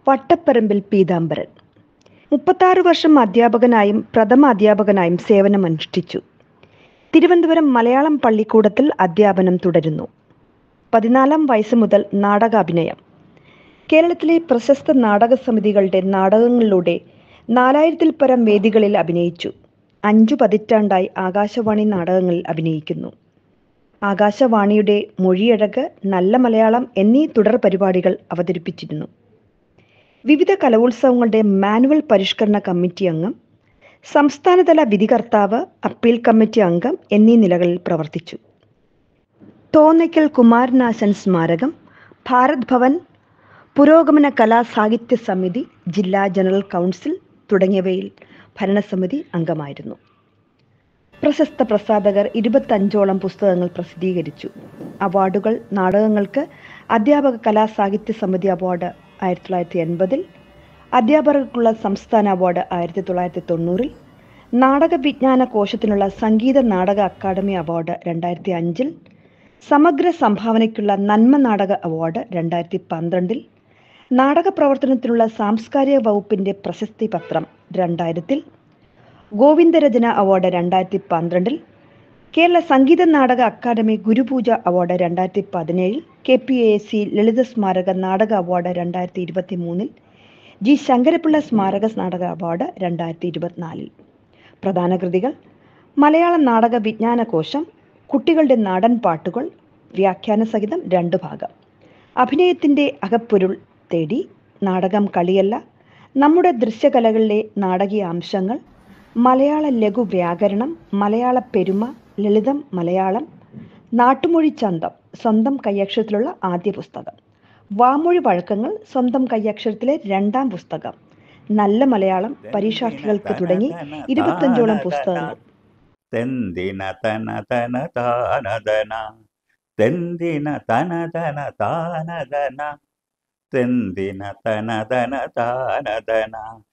വട്ടപ്പറമ്പിൽ പീതാംബരൻ മുപ്പത്താറ് വർഷം അധ്യാപകനായും പ്രഥമ അധ്യാപകനായും സേവനമനുഷ്ഠിച്ചു തിരുവനന്തപുരം മലയാളം പള്ളിക്കൂടത്തിൽ അധ്യാപനം തുടരുന്നു പതിനാലാം വയസ്സ് മുതൽ നാടകാഭിനയം കേരളത്തിലെ പ്രശസ്ത നാടക സമിതികളുടെ നാടകങ്ങളിലൂടെ നാലായിരത്തിൽ പരം വേദികളിൽ അഭിനയിച്ചു അഞ്ചു പതിറ്റാണ്ടായി ആകാശവാണി നാടകങ്ങളിൽ അഭിനയിക്കുന്നു ആകാശവാണിയുടെ മൊഴിയഴക് നല്ല മലയാളം എന്നീ തുടർ പരിപാടികൾ അവതരിപ്പിച്ചിരുന്നു വിവിധ കലോത്സവങ്ങളുടെ മാനുവൽ പരിഷ്കരണ കമ്മിറ്റി അംഗം സംസ്ഥാനതല വിധികർത്താവ് അപ്പീൽ കമ്മിറ്റി അംഗം എന്നീ നിലകളിൽ പ്രവർത്തിച്ചു തോന്നയ്ക്കൽ കുമാരനാശൻ സ്മാരകം ഭാരത് ഭവൻ പുരോഗമന കലാ സാഹിത്യ സമിതി ജില്ലാ ജനറൽ കൗൺസിൽ തുടങ്ങിയവയിൽ ഭരണസമിതി അംഗമായിരുന്നു പ്രശസ്ത പ്രസാധകർ ഇരുപത്തഞ്ചോളം പുസ്തകങ്ങൾ പ്രസിദ്ധീകരിച്ചു അവാർഡുകൾ നാടകങ്ങൾക്ക് അധ്യാപക കലാ സാഹിത്യ സമിതി അവാർഡ് ആയിരത്തി തൊള്ളായിരത്തി എൺപതിൽ അധ്യാപകർക്കുള്ള സംസ്ഥാന അവാർഡ് ആയിരത്തി തൊള്ളായിരത്തി തൊണ്ണൂറിൽ നാടക വിജ്ഞാന കോശത്തിനുള്ള സംഗീത നാടക അക്കാദമി അവാർഡ് രണ്ടായിരത്തി അഞ്ചിൽ സമഗ്ര സംഭാവനയ്ക്കുള്ള നന്മ നാടക അവാർഡ് രണ്ടായിരത്തി പന്ത്രണ്ടിൽ നാടക പ്രവർത്തനത്തിനുള്ള സാംസ്കാരിക വകുപ്പിന്റെ പ്രശസ്തി പത്രം രണ്ടായിരത്തിൽ ഗോവിന്ദരചന അവാർഡ് രണ്ടായിരത്തി പന്ത്രണ്ടിൽ കേരള സംഗീത നാടക അക്കാദമി ഗുരുപൂജ അവാർഡ് രണ്ടായിരത്തി പതിനേഴിൽ K P A C Lalitha സ്മാരക നാടക അവാർഡ് രണ്ടായിരത്തി ഇരുപത്തി മൂന്നിൽ ജി ശങ്കരപിള്ള സ്മാരക നാടക അവാർഡ് രണ്ടായിരത്തി ഇരുപത്തിനാലിൽ പ്രധാന കൃതികൾ മലയാള നാടക വിജ്ഞാന കോശം കുട്ടികളുടെ നാടൻ പാട്ടുകൾ വ്യാഖ്യാന സഹിതം രണ്ട് ഭാഗം അഭിനയത്തിൻ്റെ അകപ്പൊരുൾ തേടി നാടകം കളിയല്ല നമ്മുടെ ദൃശ്യകലകളിലെ നാടകീയ അംശങ്ങൾ മലയാള ലഘു വ്യാകരണം മലയാള പെരുമ ലളിതം മലയാളം നാട്ടുമൊഴി ചന്തം സ്വന്തം കൈയക്ഷരത്തിലുള്ള ആദ്യ പുസ്തകം വാമൊഴി വഴക്കങ്ങൾ സ്വന്തം കൈയക്ഷരത്തിലെ രണ്ടാം പുസ്തകം നല്ല മലയാളം പരീക്ഷാർത്ഥികൾക്ക് തുടങ്ങി ഇരുപത്തഞ്ചോളം പുസ്തകങ്ങൾ തെന്തിന തന തന താനതന തെന്തിന തന തന താനതന തെന്തിന തന തന താനതന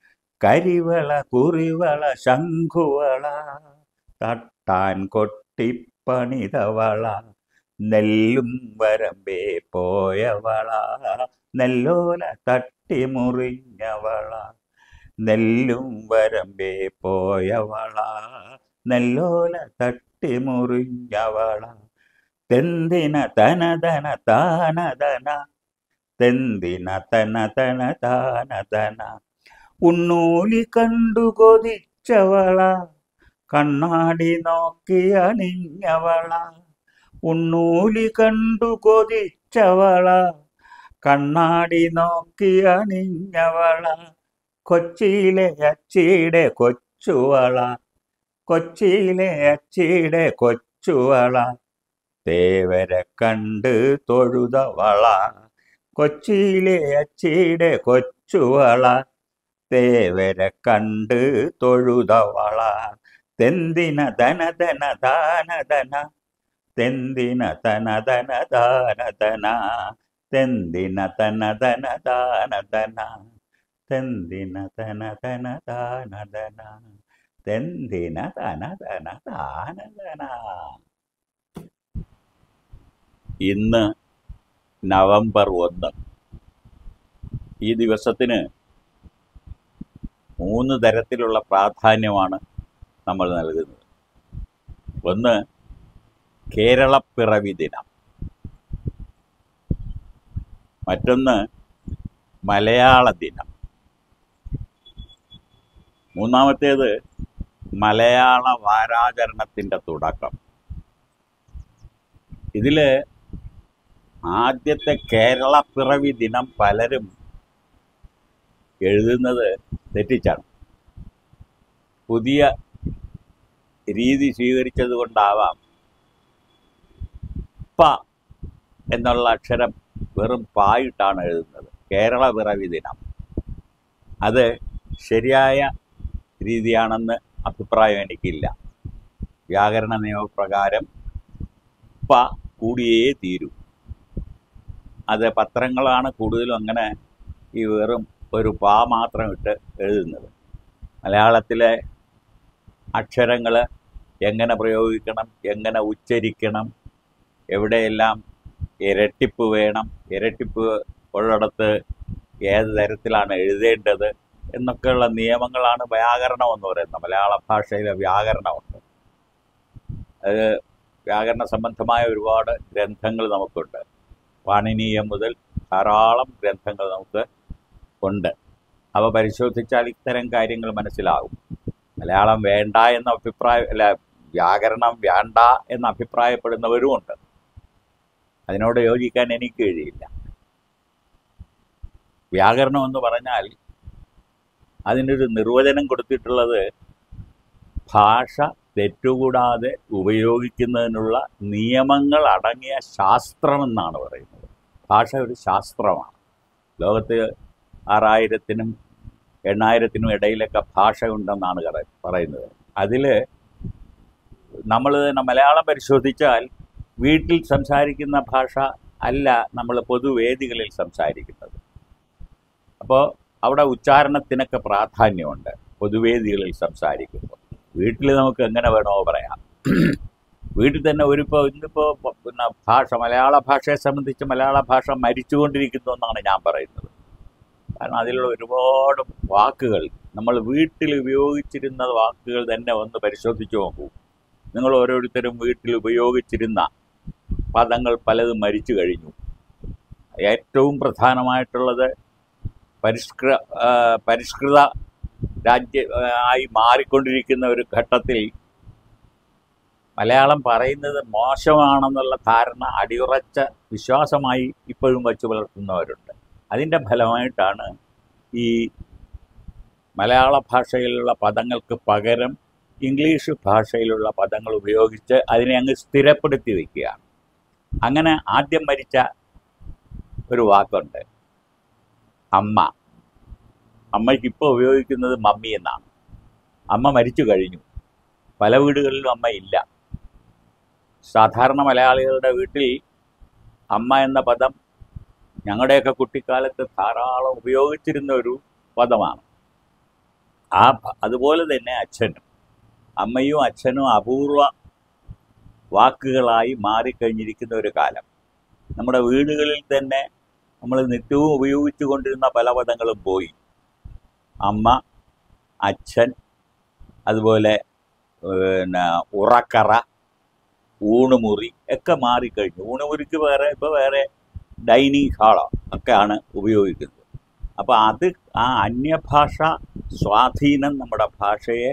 കരിവള കുറിവള ശംഖുവള തട്ടാൻ കൊട്ടിപ്പണിതവള നെല്ലും വരമ്പേ പോയവള നെല്ലോല തട്ടിമുറിഞ്ഞവള നെല്ലും വരമ്പേ പോയവള നെല്ലോല തട്ടിമുറിഞ്ഞവള തെന്തിന തനതന താനതന തെന്തിന തന തന താനതന ഉണ്ണൂലി കണ്ടു കൊതിച്ചവള കണ്ണാടി നോക്കി അണിഞ്ഞവള ഉണ്ണൂലി കണ്ടു കൊതിച്ചവള കണ്ണാടി നോക്കി അണിഞ്ഞവള കൊച്ചിയിലെ അച്ചിയുടെ കൊച്ചുവള കൊച്ചിയിലെ അച്ചിയുടെ കൊച്ചുവള തേവരെ കണ്ട് തൊഴുതവള കൊച്ചിയിലെ അച്ചിയുടെ കൊച്ചുവള തേവരെ കണ്ട് തൊഴുതവള തെന്തിന ധന ധന ദാന ധന തെന്തിന തന ധന ദാന ധന തെന്തിന തന ധന ദാന ധന തെന്തിന തന ധന ദാന ധന തെന്തിന തന ധന ദാന ധന ഇന്ന് നവംബർ ഒന്ന് ഈ ദിവസത്തിന് മൂന്ന് തരത്തിലുള്ള പ്രാധാന്യമാണ് നമ്മൾ നൽകുന്നത് ഒന്ന് കേരളപ്പിറവി ദിനം മറ്റൊന്ന് മലയാള ദിനം മൂന്നാമത്തേത് മലയാള വാരാചരണത്തിൻ്റെ തുടക്കം ഇതിൽ ആദ്യത്തെ കേരളപ്പിറവി ദിനം പലരും എഴുതുന്നത് തെറ്റിച്ചാണ് പുതിയ രീതി സ്വീകരിച്ചത് കൊണ്ടാവാം പ എന്നുള്ള അക്ഷരം വെറും പായിട്ടാണ് എഴുതുന്നത് കേരള പിറവി ദിനം അത് ശരിയായ രീതിയാണെന്ന് അഭിപ്രായം എനിക്കില്ല വ്യാകരണ നിയമപ്രകാരം പ കൂടിയേ തീരൂ അത് പത്രങ്ങളാണ് കൂടുതലും അങ്ങനെ ഈ വെറും ഒരു പാ മാത്രം ഇട്ട് എഴുതുന്നത് മലയാളത്തിലെ അക്ഷരങ്ങൾ എങ്ങനെ പ്രയോഗിക്കണം എങ്ങനെ ഉച്ചരിക്കണം എവിടെയെല്ലാം ഇരട്ടിപ്പ് വേണം ഇരട്ടിപ്പ് ഉള്ളിടത്ത് ഏത് തരത്തിലാണ് എഴുതേണ്ടത് എന്നൊക്കെയുള്ള നിയമങ്ങളാണ് വ്യാകരണം എന്ന് പറയുന്നത് മലയാള ഭാഷയിലെ വ്യാകരണമുണ്ട് അത് വ്യാകരണ സംബന്ധമായ ഒരുപാട് ഗ്രന്ഥങ്ങൾ നമുക്കുണ്ട് പാണിനീയം മുതൽ ധാരാളം ഗ്രന്ഥങ്ങൾ നമുക്ക് ഉണ്ട് അവ പരിശോധിച്ചാൽ ഇത്തരം കാര്യങ്ങൾ മനസ്സിലാകും മലയാളം വേണ്ട എന്ന അഭിപ്രായം അല്ല വ്യാകരണം വേണ്ട എന്ന് അഭിപ്രായപ്പെടുന്നവരുമുണ്ട് അതിനോട് യോജിക്കാൻ എനിക്ക് കഴിയില്ല വ്യാകരണം എന്ന് പറഞ്ഞാൽ അതിനൊരു നിർവചനം കൊടുത്തിട്ടുള്ളത് ഭാഷ തെറ്റുകൂടാതെ ഉപയോഗിക്കുന്നതിനുള്ള നിയമങ്ങൾ അടങ്ങിയ ശാസ്ത്രമെന്നാണ് പറയുന്നത് ഭാഷ ഒരു ശാസ്ത്രമാണ് ലോകത്ത് ആറായിരത്തിനും എണ്ണായിരത്തിനും ഇടയിലൊക്കെ ഭാഷ ഉണ്ടെന്നാണ് കറ- പറയുന്നത് അതിൽ നമ്മൾ തന്നെ മലയാളം പരിശോധിച്ചാൽ വീട്ടിൽ സംസാരിക്കുന്ന ഭാഷ അല്ല നമ്മൾ പൊതുവേദികളിൽ സംസാരിക്കുന്നത് അപ്പോൾ അവിടെ ഉച്ചാരണത്തിനൊക്കെ പ്രാധാന്യമുണ്ട് പൊതുവേദികളിൽ സംസാരിക്കുമ്പോൾ വീട്ടിൽ നമുക്ക് എങ്ങനെ വേണോ പറയാം വീട്ടിൽ തന്നെ ഒരിപ്പോൾ ഇന്നിപ്പോൾ പിന്നെ ഭാഷ മലയാള ഭാഷയെ സംബന്ധിച്ച് മലയാള ഭാഷ മരിച്ചുകൊണ്ടിരിക്കുന്നു എന്നാണ് ഞാൻ പറയുന്നത് കാരണം അതിലുള്ള ഒരുപാട് വാക്കുകൾ നമ്മൾ വീട്ടിൽ ഉപയോഗിച്ചിരുന്ന വാക്കുകൾ തന്നെ ഒന്ന് പരിശോധിച്ച് നോക്കൂ നിങ്ങൾ ഓരോരുത്തരും വീട്ടിൽ ഉപയോഗിച്ചിരുന്ന പദങ്ങൾ പലതും മരിച്ചു കഴിഞ്ഞു ഏറ്റവും പ്രധാനമായിട്ടുള്ളത് പരിഷ്കൃ ആ, പരിഷ്കൃത രാജ്യ ആ, ആയി മാറിക്കൊണ്ടിരിക്കുന്ന ഒരു ഘട്ടത്തിൽ മലയാളം പറയുന്നത് മോശമാണെന്നുള്ള ധാരണ അടിയുറച്ച വിശ്വാസമായി ഇപ്പോഴും വച്ചു പുലർത്തുന്നവരുണ്ട് അതിൻ്റെ ഫലമായിട്ടാണ് ഈ മലയാള ഭാഷയിലുള്ള പദങ്ങൾക്ക് പകരം ഇംഗ്ലീഷ് ഭാഷയിലുള്ള പദങ്ങൾ ഉപയോഗിച്ച് അതിനെ അങ്ങ് സ്ഥിരപ്പെടുത്തി വയ്ക്കുകയാണ് അങ്ങനെ ആദ്യം മരിച്ച ഒരു വാക്കുണ്ട് അമ്മ അമ്മയ്ക്ക് ഇപ്പോൾ ഉപയോഗിക്കുന്നത് മമ്മി എന്നാണ് അമ്മ മരിച്ചു കഴിഞ്ഞു പല വീടുകളിലും അമ്മ ഇല്ല സാധാരണ മലയാളികളുടെ വീട്ടിൽ അമ്മ എന്ന പദം ഞങ്ങളുടെയൊക്കെ കുട്ടിക്കാലത്ത് ധാരാളം ഉപയോഗിച്ചിരുന്ന ഒരു പദമാണ് ആ ഭ- അതുപോലെ തന്നെ അച്ഛനും അമ്മയും അച്ഛനും അപൂർവ വാക്കുകളായി മാറിക്കഴിഞ്ഞിരിക്കുന്ന ഒരു കാലം നമ്മുടെ വീടുകളിൽ തന്നെ നമ്മൾ നിത്യവും ഉപയോഗിച്ചു കൊണ്ടിരുന്ന പല പദങ്ങളും പോയി അമ്മ അച്ഛൻ അതുപോലെ പിന്നെ ഉറക്കറ ഊണുമുറി ഒക്കെ മാറിക്കഴിഞ്ഞു ഊണുമുറിക്ക് വേറെ ഇപ്പോൾ വേറെ ഡൈനിങ് ഹാളോ ഒക്കെയാണ് ഉപയോഗിക്കുന്നത് അപ്പോൾ അത് ആ അന്യഭാഷ സ്വാധീനം നമ്മുടെ ഭാഷയെ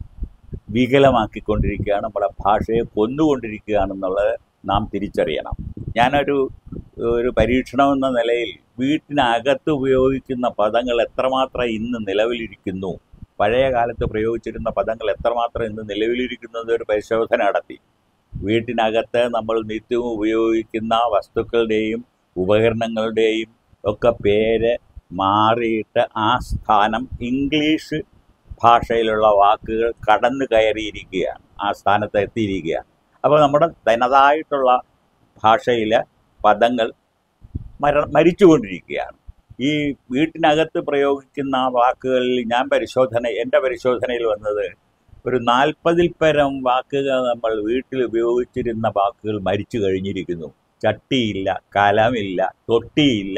വികലമാക്കിക്കൊണ്ടിരിക്കുകയാണ് നമ്മുടെ ഭാഷയെ കൊന്നുകൊണ്ടിരിക്കുകയാണെന്നുള്ളത് നാം തിരിച്ചറിയണം ഞാനൊരു ഒരു പരീക്ഷണം എന്ന നിലയിൽ വീട്ടിനകത്ത് ഉപയോഗിക്കുന്ന പദങ്ങൾ എത്രമാത്രം ഇന്ന് നിലവിലിരിക്കുന്നു പഴയ കാലത്ത് പ്രയോഗിച്ചിരുന്ന പദങ്ങൾ എത്രമാത്രം ഇന്ന് നിലവിലിരിക്കുന്നത് ഒരു പരിശോധന നടത്തി വീട്ടിനകത്ത് നമ്മൾ നിത്യവും ഉപയോഗിക്കുന്ന വസ്തുക്കളുടെയും ഉപകരണങ്ങളുടെയും ഒക്കെ പേര് മാറിയിട്ട് ആ സ്ഥാനം ഇംഗ്ലീഷ് ഭാഷയിലുള്ള വാക്കുകൾ കടന്നു കയറിയിരിക്കുകയാണ് ആ സ്ഥാനത്ത് എത്തിയിരിക്കുകയാണ് അപ്പോൾ നമ്മുടെ തനതായിട്ടുള്ള ഭാഷയിലെ പദങ്ങൾ മര മരിച്ചുകൊണ്ടിരിക്കുകയാണ് ഈ വീട്ടിനകത്ത് പ്രയോഗിക്കുന്ന വാക്കുകളിൽ ഞാൻ പരിശോധന എൻ്റെ പരിശോധനയിൽ വന്നത് ഒരു നാൽപ്പതിൽ പരം വാക്കുകൾ നമ്മൾ വീട്ടിൽ ഉപയോഗിച്ചിരുന്ന വാക്കുകൾ മരിച്ചു കഴിഞ്ഞിരിക്കുന്നു ചട്ടിയില്ല കലമില്ല തൊട്ടിയില്ല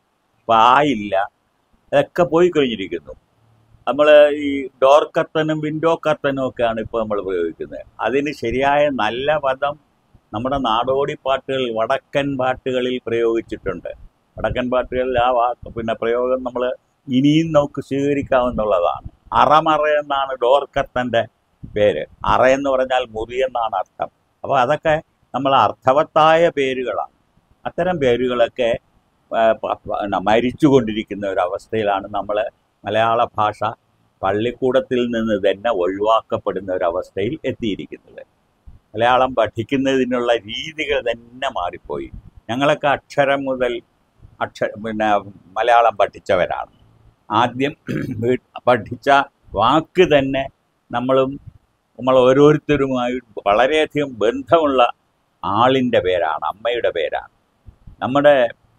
പായില്ല അതൊക്കെ പോയി കഴിഞ്ഞിരിക്കുന്നു നമ്മൾ ഈ ഡോർ കർട്ടനും വിൻഡോ കർട്ടനും ഒക്കെയാണ് ഇപ്പോൾ നമ്മൾ ഉപയോഗിക്കുന്നത് അതിന് ശരിയായ നല്ല പദം നമ്മുടെ നാടോടി പാട്ടുകൾ വടക്കൻ പാട്ടുകളിൽ പ്രയോഗിച്ചിട്ടുണ്ട് വടക്കൻ പാട്ടുകളിൽ ആ വാക്ക് പിന്നെ പ്രയോഗം നമ്മൾ ഇനിയും നമുക്ക് സ്വീകരിക്കാവുന്നുള്ളതാണ് അറമറ എന്നാണ് ഡോർ കർട്ടൻ്റെ പേര് അറ എന്ന് പറഞ്ഞാൽ മുറി എന്നാണ് അർത്ഥം അപ്പോൾ അതൊക്കെ നമ്മൾ അർത്ഥവത്തായ പേരുകളാണ് അത്തരം പേരുകളൊക്കെ ആ, പ- പ- ന- മരിച്ചുകൊണ്ടിരിക്കുന്ന ഒരു അവസ്ഥയിലാണ് നമ്മൾ മലയാള ഭാഷ പള്ളിക്കൂടത്തിൽ നിന്ന് തന്നെ ഒഴിവാക്കപ്പെടുന്ന ഒരു അവസ്ഥയിൽ എത്തിയിരിക്കുന്നത് മലയാളം പഠിക്കുന്നതിനുള്ള രീതികൾ തന്നെ മാറിപ്പോയി ഞങ്ങളൊക്കെ അക്ഷരം മുതൽ അക്ഷ പിന്നെ മലയാളം പഠിച്ചവരാണ് ആദ്യം വീ- പഠിച്ച വാക്ക് തന്നെ നമ്മളും നമ്മൾ ഓരോരുത്തരുമായി വളരെയധികം ബന്ധമുള്ള ആളിൻ്റെ പേരാണ് അമ്മയുടെ പേരാണ് നമ്മുടെ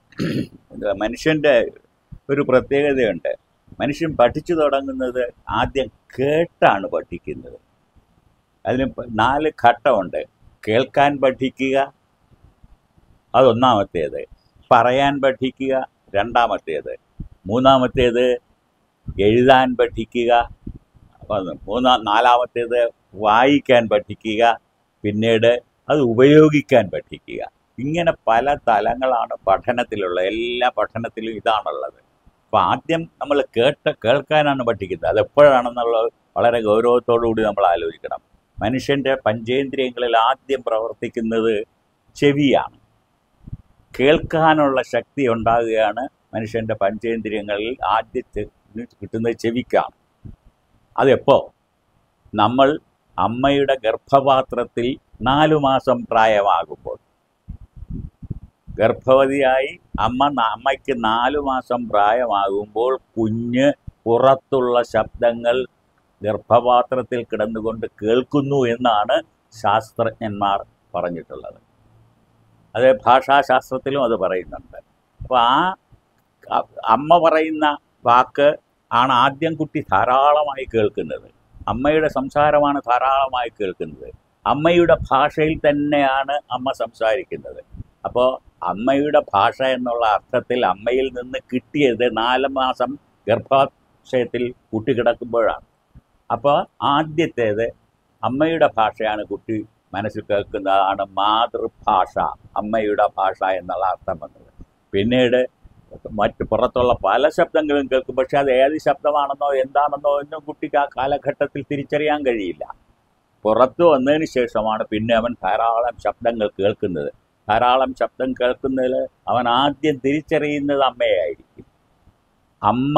ഇത് മനുഷ്യൻ്റെ ഒരു പ്രത്യേകതയുണ്ട് മനുഷ്യൻ പഠിച്ചു തുടങ്ങുന്നത് ആദ്യം കേട്ടാണ് പഠിക്കുന്നത് അതിന് പ- നാല് ഘട്ടമുണ്ട് കേൾക്കാൻ പഠിക്കുക അതൊന്നാമത്തേത് പറയാൻ പഠിക്കുക രണ്ടാമത്തേത് മൂന്നാമത്തേത് എഴുതാൻ പഠിക്കുക അത് മൂന്നാം നാലാമത്തേത് വായിക്കാൻ പഠിക്കുക പിന്നീട് അത് ഉപയോഗിക്കാൻ പഠിക്കുക ഇങ്ങനെ പല തലങ്ങളാണ് പഠനത്തിലുള്ള എല്ലാ പഠനത്തിലും ഇതാണുള്ളത് അപ്പോൾ ആദ്യം നമ്മൾ കേട്ട് കേൾക്കാനാണ് പഠിക്കുന്നത് അത് എപ്പോഴാണെന്നുള്ളത് വളരെ ഗൗരവത്തോടു കൂടി നമ്മൾ ആലോചിക്കണം മനുഷ്യൻ്റെ പഞ്ചേന്ദ്രിയങ്ങളിൽ ആദ്യം പ്രവർത്തിക്കുന്നത് ചെവിയാണ് കേൾക്കാനുള്ള ശക്തി ഉണ്ടാകുകയാണ് മനുഷ്യൻ്റെ പഞ്ചേന്ദ്രിയങ്ങളിൽ ആദ്യത്തെ കിട്ടുന്നത് ചെവിക്കാണ് അതെപ്പോ നമ്മൾ അമ്മയുടെ ഗർഭപാത്രത്തിൽ നാലു മാസം പ്രായമാകുമ്പോൾ ഗർഭവതിയായി അമ്മ ന- അമ്മയ്ക്ക് നാലു മാസം പ്രായമാകുമ്പോൾ കുഞ്ഞ് പുറത്തുള്ള ശബ്ദങ്ങൾ ഗർഭപാത്രത്തിൽ കിടന്നുകൊണ്ട് കേൾക്കുന്നു എന്നാണ് ശാസ്ത്രജ്ഞന്മാർ പറഞ്ഞിട്ടുള്ളത് അത് ഭാഷാശാസ്ത്രത്തിലും അത് പറയുന്നുണ്ട് അപ്പോൾ ആ അ- അമ്മ പറയുന്ന വാക്ക് ആണ് ആദ്യം കുട്ടി ധാരാളമായി കേൾക്കുന്നത് അമ്മയുടെ സംസാരമാണ് ധാരാളമായി കേൾക്കുന്നത് അമ്മയുടെ ഭാഷയിൽ തന്നെയാണ് അമ്മ സംസാരിക്കുന്നത് അപ്പോൾ അമ്മയുടെ ഭാഷ എന്നുള്ള അർത്ഥത്തിൽ അമ്മയിൽ നിന്ന് കിട്ടിയത് നാല് മാസം ഗർഭാശയത്തിൽ കുട്ടി കിടക്കുമ്പോഴാണ് അപ്പോൾ ആദ്യത്തേത് അമ്മയുടെ ഭാഷയാണ് കുട്ടി മനസ്സിൽ കേൾക്കുന്നതാണ് മാതൃഭാഷ അമ്മയുടെ ഭാഷ എന്നുള്ള അർത്ഥം വന്നത് പിന്നീട് മറ്റ് പുറത്തുള്ള പല ശബ്ദങ്ങളും കേൾക്കും പക്ഷെ അത് ഏത് ശബ്ദമാണെന്നോ എന്താണെന്നോ എന്നും കുട്ടിക്ക് ആ കാലഘട്ടത്തിൽ തിരിച്ചറിയാൻ കഴിയില്ല പുറത്തു വന്നതിന് ശേഷമാണ് പിന്നെ അവൻ ധാരാളം ശബ്ദങ്ങൾ കേൾക്കുന്നത് ധാരാളം ശബ്ദം കേൾക്കുന്നതിൽ അവൻ ആദ്യം തിരിച്ചറിയുന്നത് അമ്മയായിരിക്കും അമ്മ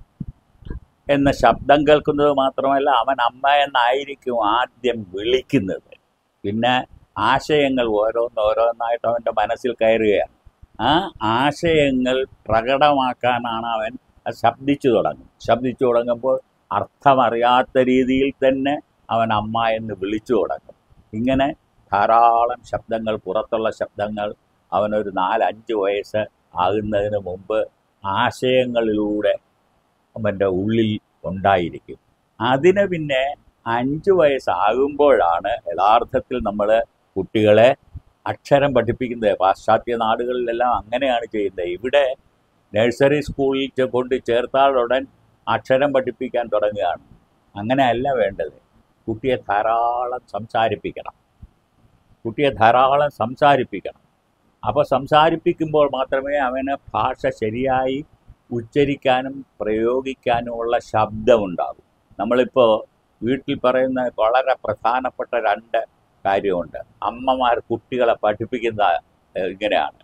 എന്ന ശബ്ദം കേൾക്കുന്നത് മാത്രമല്ല അവൻ അമ്മ എന്നായിരിക്കും ആദ്യം വിളിക്കുന്നത് പിന്നെ ആശയങ്ങൾ ഓരോന്നോരോന്നായിട്ട് അവൻ്റെ മനസ്സിൽ കയറുകയാണ് ആ ആശയങ്ങൾ പ്രകടമാക്കാനാണ് അവൻ ശബ്ദിച്ചു തുടങ്ങും ശബ്ദിച്ചു തുടങ്ങുമ്പോൾ അർത്ഥമറിയാത്ത രീതിയിൽ തന്നെ അവൻ അമ്മ എന്ന് വിളിച്ചു തുടങ്ങും ഇങ്ങനെ ധാരാളം ശബ്ദങ്ങൾ പുറത്തുള്ള ശബ്ദങ്ങൾ അവനൊരു നാലഞ്ച് വയസ്സ് ആകുന്നതിന് മുമ്പ് ആശയങ്ങളിലൂടെ അവൻ്റെ ഉള്ളിൽ ഉണ്ടായിരിക്കും അതിന് പിന്നെ അഞ്ച് വയസ്സാകുമ്പോഴാണ് യഥാർത്ഥത്തിൽ നമ്മൾ കുട്ടികളെ അക്ഷരം പഠിപ്പിക്കുന്നത് പാശ്ചാത്യ നാടുകളിലെല്ലാം അങ്ങനെയാണ് ചെയ്യുന്നത് ഇവിടെ നഴ്സറി സ്കൂളിൽ ചെ- കൊണ്ട് ചേർത്താലുടൻ അക്ഷരം പഠിപ്പിക്കാൻ തുടങ്ങുകയാണ് അങ്ങനെയല്ല വേണ്ടത് കുട്ടിയെ ധാരാളം സംസാരിപ്പിക്കണം കുട്ടിയെ ധാരാളം സംസാരിപ്പിക്കണം അപ്പോൾ സംസാരിപ്പിക്കുമ്പോൾ മാത്രമേ അവന് ഭാഷ ശരിയായി ഉച്ചരിക്കാനും പ്രയോഗിക്കാനുമുള്ള ശബ്ദമുണ്ടാകും നമ്മളിപ്പോൾ വീട്ടിൽ പറയുന്ന വളരെ പ്രധാനപ്പെട്ട രണ്ട് കാര്യമുണ്ട് അമ്മമാർ കുട്ടികളെ പഠിപ്പിക്കുന്ന ഏഹ്, ഇങ്ങനെയാണ്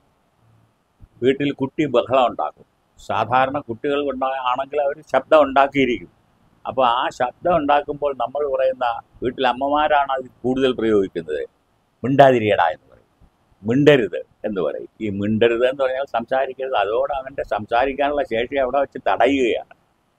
വീട്ടിൽ കുട്ടി ബഹളം ഉണ്ടാക്കും സാധാരണ കുട്ടികൾ ഉണ്ടാ ആണെങ്കിൽ അവർ ശബ്ദം ഉണ്ടാക്കിയിരിക്കും അപ്പോൾ ആ ശബ്ദം ഉണ്ടാക്കുമ്പോൾ നമ്മൾ പറയുന്ന വീട്ടിൽ അമ്മമാരാണ് അത് കൂടുതൽ പ്രയോഗിക്കുന്നത് മിണ്ടാതിരിയടാ എന്ന് പറയും മിണ്ടരുത് എന്ന് പറയും ഈ മിണ്ടരുത് എന്ന് പറഞ്ഞാൽ സംസാരിക്കരുത് അതോടെ അവൻ്റെ സംസാരിക്കാനുള്ള ശേഷി അവിടെ വെച്ച് തടയുകയാണ്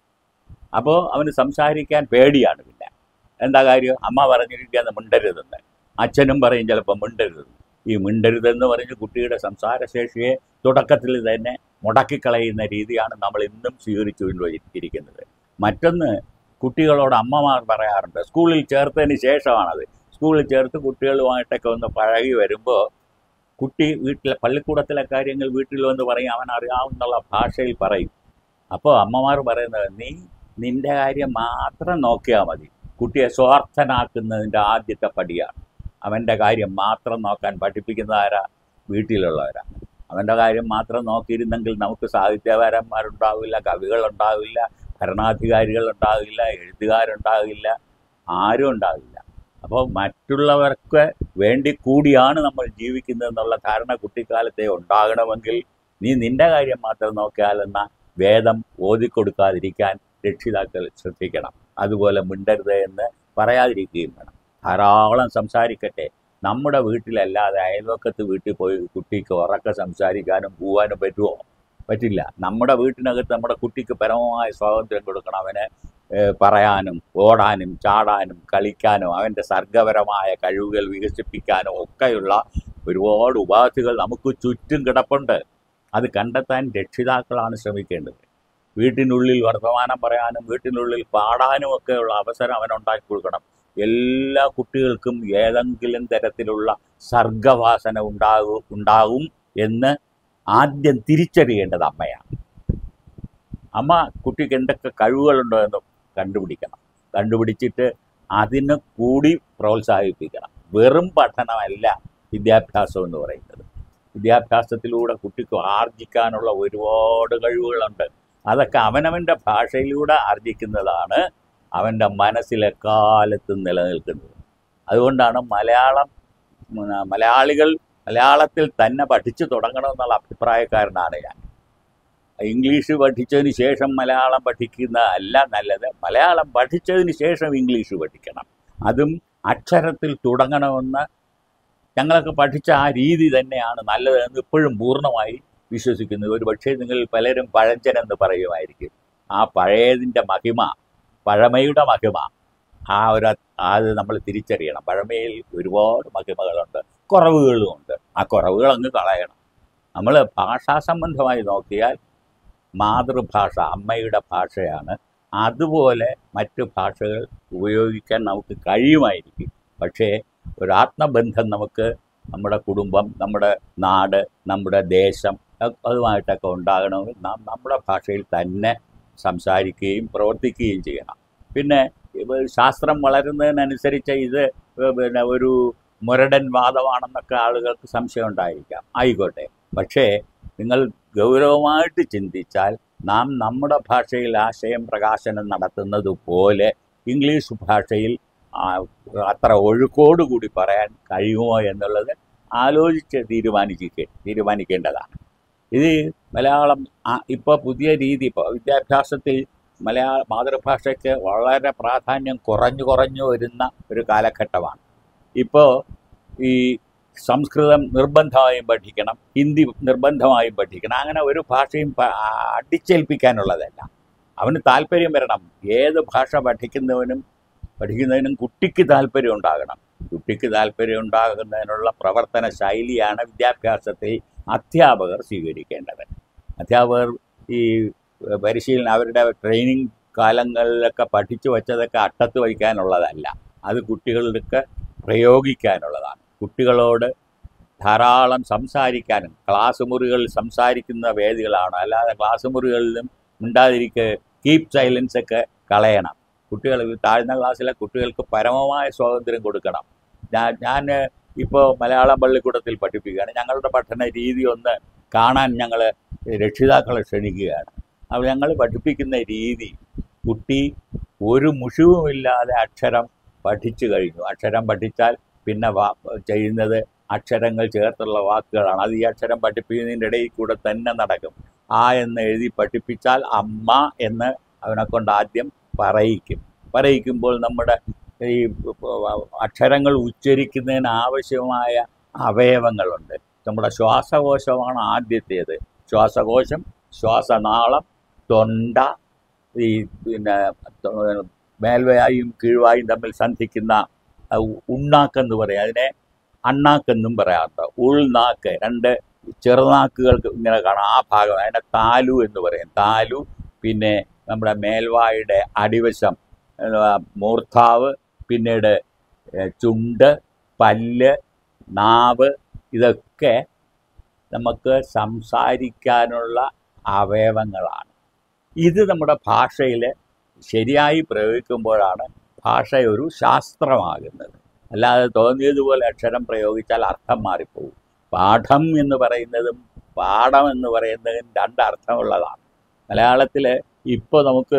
അപ്പോൾ അവന് സംസാരിക്കാൻ പേടിയാണ് പിന്നെ എന്താ കാര്യം അമ്മ പറഞ്ഞിരിക്കുകയാണ് മിണ്ടരുതെന്ന് അച്ഛനും പറയും ചിലപ്പോൾ മിണ്ടരുതെന്ന് ഈ മിണ്ടരുതെന്ന് പറഞ്ഞ് കുട്ടിയുടെ സംസാരശേഷിയെ തുടക്കത്തിൽ തന്നെ മുടക്കിക്കളയുന്ന രീതിയാണ് നമ്മൾ ഇന്നും സ്വീകരിച്ചുകൊണ്ടിരിക്കുന്നത് മറ്റൊന്ന് കുട്ടികളോട് അമ്മമാർ പറയാറുണ്ട് സ്കൂളിൽ ചേർത്തതിന് ശേഷമാണത് സ്കൂളിൽ ചേർത്ത് കുട്ടികളുമായിട്ടൊക്കെ ഒന്ന് പഴകി വരുമ്പോൾ കുട്ടി വീട്ടിലെ പള്ളിക്കൂടത്തിലെ കാര്യങ്ങൾ വീട്ടിൽ വന്ന് പറയും അവൻ അറിയാവുന്നുള്ള ഭാഷയിൽ പറയും അപ്പോൾ അമ്മമാർ പറയുന്നത് നീ നിന്റെ കാര്യം മാത്രം നോക്കിയാൽ മതി കുട്ടിയെ സ്വാർത്ഥനാക്കുന്നതിൻ്റെ ആദ്യത്തെ പടിയാണ് അവൻ്റെ കാര്യം മാത്രം നോക്കാൻ പഠിപ്പിക്കുന്ന ആരാ വീട്ടിലുള്ളവരാണ് അവൻ്റെ കാര്യം മാത്രം നോക്കിയിരുന്നെങ്കിൽ നമുക്ക് സാഹിത്യകാരന്മാരുണ്ടാവില്ല കവികളുണ്ടാവില്ല ഭരണാധികാരികൾ ഉണ്ടാവില്ല എഴുത്തുകാരുണ്ടാവില്ല ആരും ഉണ്ടാവില്ല അപ്പോൾ മറ്റുള്ളവർക്ക് വേണ്ടി കൂടിയാണ് നമ്മൾ ജീവിക്കുന്നതെന്നുള്ള ധാരണ കുട്ടിക്കാലത്തെ ഉണ്ടാകണമെങ്കിൽ നീ നിന്റെ കാര്യം മാത്രം നോക്കിയാലെന്ന വേദം ഓതിക്കൊടുക്കാതിരിക്കാൻ രക്ഷിതാക്കൾ ശ്രദ്ധിക്കണം അതുപോലെ മിണ്ടരുത് എന്ന് പറയാതിരിക്കുകയും വേണം ധാരാളം സംസാരിക്കട്ടെ നമ്മുടെ വീട്ടിലല്ലാതെ അയൽവക്കത്ത് വീട്ടിൽ പോയി കുട്ടിക്ക് ഉറക്കെ സംസാരിക്കാനും പോവാനും പറ്റുമോ പറ്റില്ല നമ്മുടെ വീട്ടിനകത്ത് നമ്മുടെ കുട്ടിക്ക് പരമമായ സ്വാതന്ത്ര്യം കൊടുക്കണം അവന് ഏഹ്, പറയാനും ഓടാനും ചാടാനും കളിക്കാനും അവൻ്റെ സർഗപരമായ കഴിവുകൾ വികസിപ്പിക്കാനും ഒക്കെയുള്ള ഒരുപാട് ഉപാധികൾ നമുക്ക് ചുറ്റും കിടപ്പുണ്ട് അത് കണ്ടെത്താൻ രക്ഷിതാക്കളാണ് ശ്രമിക്കേണ്ടത് വീട്ടിനുള്ളിൽ വർത്തമാനം പറയാനും വീട്ടിനുള്ളിൽ പാടാനും ഒക്കെയുള്ള അവസരം അവനുണ്ടാക്കി കൊടുക്കണം എല്ലാ കുട്ടികൾക്കും ഏതെങ്കിലും തരത്തിലുള്ള സർഗവാസന ഉണ്ടാകും ഉണ്ടാകും എന്ന് ആദ്യം തിരിച്ചറിയേണ്ടത് അമ്മയാണ് അമ്മ കുട്ടിക്ക് എന്തൊക്കെ കഴിവുകളുണ്ടോ എന്ന് കണ്ടുപിടിക്കണം കണ്ടുപിടിച്ചിട്ട് അതിന് കൂടി പ്രോത്സാഹിപ്പിക്കണം വെറും പഠനമല്ല വിദ്യാഭ്യാസം എന്ന് പറയുന്നത് വിദ്യാഭ്യാസത്തിലൂടെ കുട്ടിക്ക് ആർജിക്കാനുള്ള ഒരുപാട് കഴിവുകളുണ്ട് അതൊക്കെ അവനവൻ്റെ ഭാഷയിലൂടെ ആർജിക്കുന്നതാണ് അവൻ്റെ മനസ്സിലെ കാലത്തും നിലനിൽക്കുന്നത് അതുകൊണ്ടാണ് മലയാളം ഉം, മലയാളികൾ മലയാളത്തിൽ തന്നെ പഠിച്ചു തുടങ്ങണമെന്നുള്ള അഭിപ്രായക്കാരനാണ് ഞാൻ ഇംഗ്ലീഷ് പഠിച്ചതിന് ശേഷം മലയാളം പഠിക്കുന്ന അല്ല നല്ലത് മലയാളം പഠിച്ചതിന് ശേഷം ഇംഗ്ലീഷ് പഠിക്കണം അതും അക്ഷരത്തിൽ തുടങ്ങണമെന്ന് ഞങ്ങളൊക്കെ പഠിച്ച ആ രീതി തന്നെയാണ് നല്ലതെന്ന് ഇപ്പോഴും പൂർണ്ണമായി വിശ്വസിക്കുന്നത് ഒരു പക്ഷേ നിങ്ങൾ പലരും പഴഞ്ചനെന്ന് പറയുമായിരിക്കും ആ പഴയതിൻ്റെ മഹിമ പഴമയുടെ മഹിമ ആ ഒരു അത് നമ്മൾ തിരിച്ചറിയണം പഴമയിൽ ഒരുപാട് മഹിമകളുണ്ട് കുറവുകളുമുണ്ട് ആ കുറവുകൾ അങ്ങ് കളയണം നമ്മൾ ഭാഷാ സംബന്ധമായി നോക്കിയാൽ മാതൃഭാഷ അമ്മയുടെ ഭാഷയാണ് അതുപോലെ മറ്റു ഭാഷകൾ ഉപയോഗിക്കാൻ നമുക്ക് കഴിയുമായിരിക്കും പക്ഷേ ഒരു ആത്മബന്ധം നമുക്ക് നമ്മുടെ കുടുംബം നമ്മുടെ നാട് നമ്മുടെ ദേശം അത് അതുമായിട്ടൊക്കെ ഉണ്ടാകണമെങ്കിൽ നാം നമ്മുടെ ഭാഷയിൽ തന്നെ സംസാരിക്കുകയും പ്രവർത്തിക്കുകയും ചെയ്യണം പിന്നെ ഇപ്പൊ ശാസ്ത്രം വളരുന്നതിനനുസരിച്ച് ഇത് പിന്നെ ഒരു മുരടൻ വാദമാണെന്നൊക്കെ ആളുകൾക്ക് സംശയം ഉണ്ടായിരിക്കാം ആയിക്കോട്ടെ പക്ഷേ നിങ്ങൾ ഗൗരവമായിട്ട് ചിന്തിച്ചാൽ നാം നമ്മുടെ ഭാഷയിൽ ആശയം പ്രകാശനം നടത്തുന്നത് പോലെ ഇംഗ്ലീഷ് ഭാഷയിൽ ആ, അത്ര ഒഴുക്കോടുകൂടി പറയാൻ കഴിയുമോ എന്നുള്ളത് ആലോചിച്ച് തീരുമാനിക്കുക തീരുമാനിക്കേണ്ടതാണ് ഇത് മലയാളം ഇപ്പോൾ പുതിയ രീതി ഇപ്പോൾ വിദ്യാഭ്യാസത്തിൽ മലയാള മാതൃഭാഷയ്ക്ക് വളരെ പ്രാധാന്യം കുറഞ്ഞു കുറഞ്ഞു വരുന്ന ഒരു കാലഘട്ടമാണ് ഇപ്പോൾ ഈ സംസ്കൃതം നിർബന്ധമായും പഠിക്കണം ഹിന്ദി നിർബന്ധമായും പഠിക്കണം അങ്ങനെ ഒരു ഭാഷയും പ- അടിച്ചേൽപ്പിക്കാനുള്ളതല്ല അവന് താല്പര്യം വരണം ഏത് ഭാഷ പഠിക്കുന്നവനും പഠിക്കുന്നതിനും കുട്ടിക്ക് താല്പര്യം ഉണ്ടാകണം കുട്ടിക്ക് താല്പര്യം ഉണ്ടാകുന്നതിനുള്ള പ്രവർത്തന ശൈലിയാണ് വിദ്യാഭ്യാസത്തിൽ അധ്യാപകർ സ്വീകരിക്കേണ്ടത് അധ്യാപകർ ഈ പരിശീലനം അവരുടെ ട്രെയിനിങ് കാലങ്ങളിലൊക്കെ പഠിച്ചു വച്ചതൊക്കെ അട്ടത്ത് വയ്ക്കാനുള്ളതല്ല അത് കുട്ടികൾക്ക് പ്രയോഗിക്കാനുള്ളതാണ് കുട്ടികളോട് ധാരാളം സംസാരിക്കാനും ക്ലാസ് മുറികളിൽ സംസാരിക്കുന്ന വേദികളാണ് അല്ലാതെ ക്ലാസ് മുറികളിലും മിണ്ടാതിരിക്കുക കീപ് സൈലൻസ് ഒക്കെ കളയണം കുട്ടികൾ താഴ്ന്ന ക്ലാസ്സിലെ കുട്ടികൾക്ക് പരമമായ സ്വാതന്ത്ര്യം കൊടുക്കണം ഞാൻ ഞാൻ ഇപ്പോൾ മലയാളം പള്ളിക്കൂടത്തിൽ പഠിപ്പിക്കുകയാണ് ഞങ്ങളുടെ പഠന രീതി ഒന്ന് കാണാൻ ഞങ്ങൾ രക്ഷിതാക്കളെ ക്ഷണിക്കുകയാണ് അപ്പോൾ ഞങ്ങൾ പഠിപ്പിക്കുന്ന രീതി കുട്ടി ഒരു മുഷിവുമില്ലാതെ അക്ഷരം പഠിച്ചു കഴിഞ്ഞു അക്ഷരം പഠിച്ചാൽ പിന്നെ വാ ചെയ്യുന്നത് അക്ഷരങ്ങൾ ചേർത്തുള്ള വാക്കുകളാണ് അത് ഈ അക്ഷരം പഠിപ്പിക്കുന്നതിൻ്റെ ഇടയിൽ കൂടെ തന്നെ നടക്കും ആ എന്ന് എഴുതി പഠിപ്പിച്ചാൽ അമ്മ എന്ന് അവനെ കൊണ്ട് ആദ്യം പറയിക്കും പറയിക്കുമ്പോൾ നമ്മുടെ ഈ അക്ഷരങ്ങൾ ഉച്ചരിക്കുന്നതിന് ആവശ്യമായ അവയവങ്ങളുണ്ട് നമ്മുടെ ശ്വാസകോശമാണ് ആദ്യത്തേത് ശ്വാസകോശം ശ്വാസനാളം തൊണ്ട ഈ പിന്നെ തൊ- മേൽവായും കീഴ്വായും തമ്മിൽ സന്ധിക്കുന്ന ആ ഉ- ഉണ്ണാക്കെന്ന് പറയും അതിനെ അണ്ണാക്കെന്നും പറയാറുണ്ട് ഉൾനാക്ക് രണ്ട് ചെറുനാക്കുകൾക്ക് ഇങ്ങനെ കാണാം ആ ഭാഗം അതിനെ താലു എന്ന് പറയും താലു പിന്നെ നമ്മുടെ മേൽവായുടെ അടിവശം ആ, മൂർധാവ് പിന്നീട് ഏ, ചുണ്ട് പല്ല് നാവ് ഇതൊക്കെ നമുക്ക് സംസാരിക്കാനുള്ള അവയവങ്ങളാണ് ഇത് നമ്മുടെ ഭാഷയിൽ ശരിയായി പ്രയോഗിക്കുമ്പോഴാണ് ഭാഷ ഒരു ശാസ്ത്രമാകുന്നത് അല്ലാതെ തോന്നിയതുപോലെ അക്ഷരം പ്രയോഗിച്ചാൽ അർത്ഥം മാറിപ്പോകും പാഠം എന്ന് പറയുന്നതും പാഠം എന്ന് പറയുന്നതും രണ്ടർത്ഥമുള്ളതാണ് മലയാളത്തിൽ ഇപ്പോൾ നമുക്ക്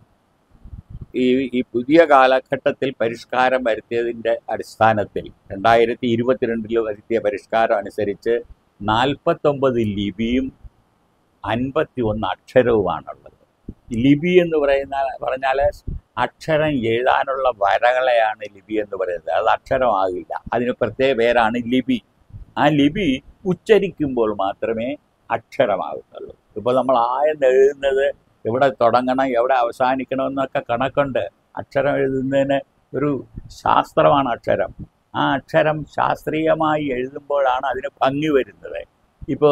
ഈ ഈ പുതിയ കാലഘട്ടത്തിൽ പരിഷ്കാരം വരുത്തിയതിൻ്റെ അടിസ്ഥാനത്തിൽ രണ്ടായിരത്തി ഇരുപത്തിരണ്ടിൽ വരുത്തിയ പരിഷ്കാരം അനുസരിച്ച് നാൽപ്പത്തൊമ്പത് ലിപിയും അൻപത്തി ഒന്ന് അക്ഷരവുമാണുള്ളത് ലിപി എന്ന് പറയുന്ന പറഞ്ഞാൽ അക്ഷരം എഴുതാനുള്ള വരകളെയാണ് ലിപി എന്ന് പറയുന്നത് അത് അക്ഷരമാകില്ല അതിന് പ്രത്യേക പേരാണ് ലിപി ആ ലിപി ഉച്ചരിക്കുമ്പോൾ മാത്രമേ അക്ഷരമാകുന്നുള്ളൂ ഇപ്പോൾ നമ്മൾ ആയെന്ന് എഴുതുന്നത് എവിടെ തുടങ്ങണം എവിടെ അവസാനിക്കണം എന്നൊക്കെ കണക്കുണ്ട് അക്ഷരം എഴുതുന്നതിന് ഒരു ശാസ്ത്രമാണ് അക്ഷരം ആ അക്ഷരം ശാസ്ത്രീയമായി എഴുതുമ്പോഴാണ് അതിന് ഭംഗി വരുന്നത് ഇപ്പോൾ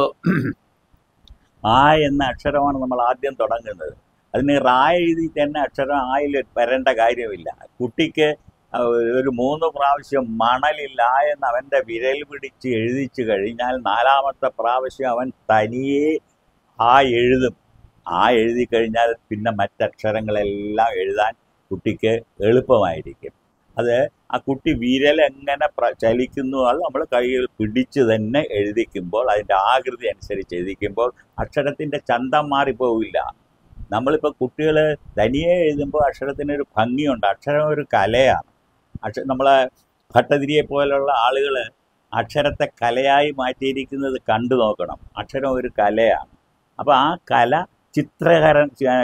ആ എന്ന അക്ഷരമാണ് നമ്മൾ ആദ്യം തുടങ്ങുന്നത് അതിന് റാ എഴുതി തന്നെ അക്ഷരം ആയിൽ വരേണ്ട കാര്യമില്ല കുട്ടിക്ക് ഒരു മൂന്ന് പ്രാവശ്യം മണലിൽ ആ എന്ന് അവൻ്റെ വിരൽ പിടിച്ച് എഴുതിച്ചു കഴിഞ്ഞാൽ നാലാമത്തെ പ്രാവശ്യം അവൻ തനിയെ ആ എഴുതും ആ എഴുതി കഴിഞ്ഞാൽ പിന്നെ മറ്റക്ഷരങ്ങളെല്ലാം എഴുതാൻ കുട്ടിക്ക് എളുപ്പമായിരിക്കും അത് ആ കുട്ടി വിരൽ എങ്ങനെ പ്ര ചലിക്കുന്നു അത് നമ്മൾ കൈകൾ പിടിച്ച് തന്നെ എഴുതിക്കുമ്പോൾ അതിൻ്റെ ആകൃതി അനുസരിച്ച് എഴുതിക്കുമ്പോൾ അക്ഷരത്തിൻ്റെ ചന്തം മാറിപ്പോവില്ല നമ്മളിപ്പോൾ കുട്ടികൾ തനിയെ എഴുതുമ്പോൾ അക്ഷരത്തിനൊരു ഭംഗിയുണ്ട് അക്ഷരം ഒരു കലയാണ് അക്ഷ നമ്മളെ ഭട്ടതിരിയെ പോലുള്ള ആളുകൾ അക്ഷരത്തെ കലയായി മാറ്റിയിരിക്കുന്നത് കണ്ടു നോക്കണം അക്ഷരം ഒരു കലയാണ് അപ്പോൾ ആ കല ചിത്രകര